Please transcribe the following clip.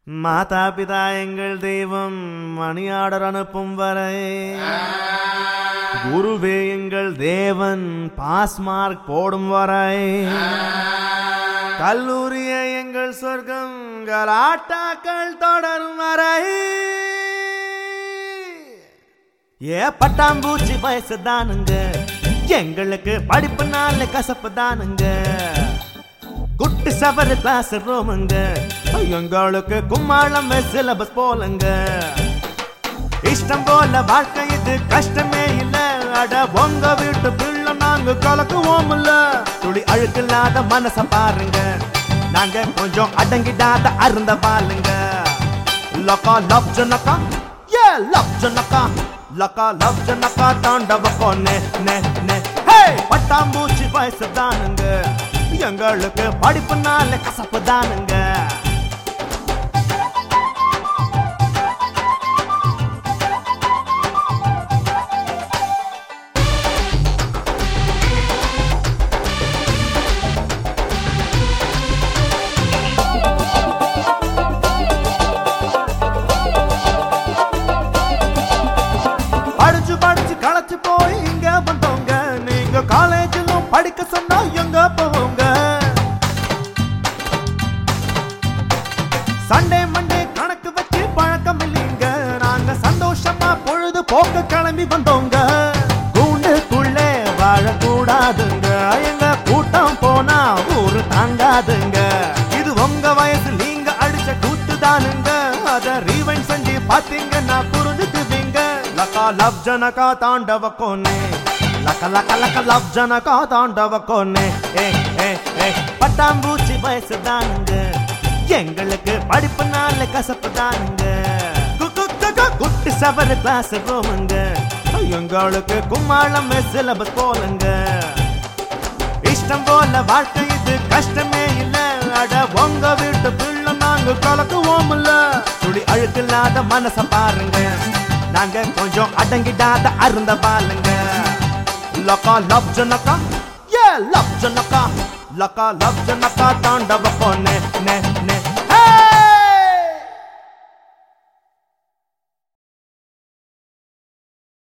மாதா பிதா எங்கள் தெய்வம் மணியாடர் அனுப்பும் வரை குருவே எங்கள் தேவன் பாஸ் மார்க் போடும் வரை கல்லூரியே எங்கள் சொர்க்கம் கலாட்டாக்கள் தொடரும் வரை ஏ பட்டாம்பூச்சி வயசு தானுங்க எங்களுக்கு படிப்பு நாள் கசப்பு தானுங்க குட்டி சவரு கிளாஸ் ரூமுங்க எங்களுக்கு கும்மாளம் சிலபஸ் போலங்க இஷ்டம் போல வாழ்க்கை இது கஷ்டமே இல்ல அட உங்க வீட்டு பிள்ளை நாங்க கலக்குவோம் இல்ல துளி அழுக்கில்லாத மனச பாருங்க நாங்க கொஞ்சம் அடங்கிடாத அருந்த பாருங்க லக்கா லவ் ஜனக்கா ஏ லவ் ஜனக்கா லக்கா லவ் ஜனக்கா தாண்டவ பொண்ணு நே நே ஹே பட்டாம்பூச்சி வயசு தானுங்க எங்களுக்கு படிப்புனால கசப்பு தானுங்க படிச்சு படிச்சு களைச்சு போய் இங்க வந்தோங்க நீங்க காலேஜிலும் படிக்க சொன்னா எங்க போவோங்க சண்டே மண்டே கணக்கு வச்சு பழக்கம் இல்லைங்க நாங்க சந்தோஷமா பொழுது போக்க கிளம்பி வந்தோங்க கூண்டுக்குள்ளே வாழக்கூடாதுங்க எங்க கூட்டம் போனா ஊரு தாங்காதுங்க இது உங்க வயசு நீங்க அடிச்ச கூத்து தானுங்க அத ரீவைண்ட் செஞ்சு பாத்தீங்கன்னா புரிஞ்சுக்குவீங்க லக்கா லவ் ஜனகா தாண்டவ கோனே லக்க லக்க லக்க லவ் ஜனகா தாண்டவ கோனே ஏ ஏ ஏ பட்டாம்பூச்சி வயசு தானுங்க எங்களுக்கு படிப்பு நாள் கசப்பு தானுங்க கு- கு- கு- கு- குட்டி சவரு கிளாஸ் ரூமுங்க எங்களுக்கு கும்மாளம் சிலபஸ் போலங்க இஷ்டம் போல வாழ்க்கை இது கஷ்டமே இல்ல அட உங்க வீட்டு பிள்ளை நாங்க கலக்குவோம் இல்ல துளி அழுக்கில்லாத மனச பாருங்க நாங்க கொஞ்சம் அடங்கிடாத அருந்த பாருங்க லக்கா லவ் ஜனக்கா ஏ லவ் ஜனக்கா லக்கா லவ் ஜனக்கா தாண்டவ பொண்ணு நே நே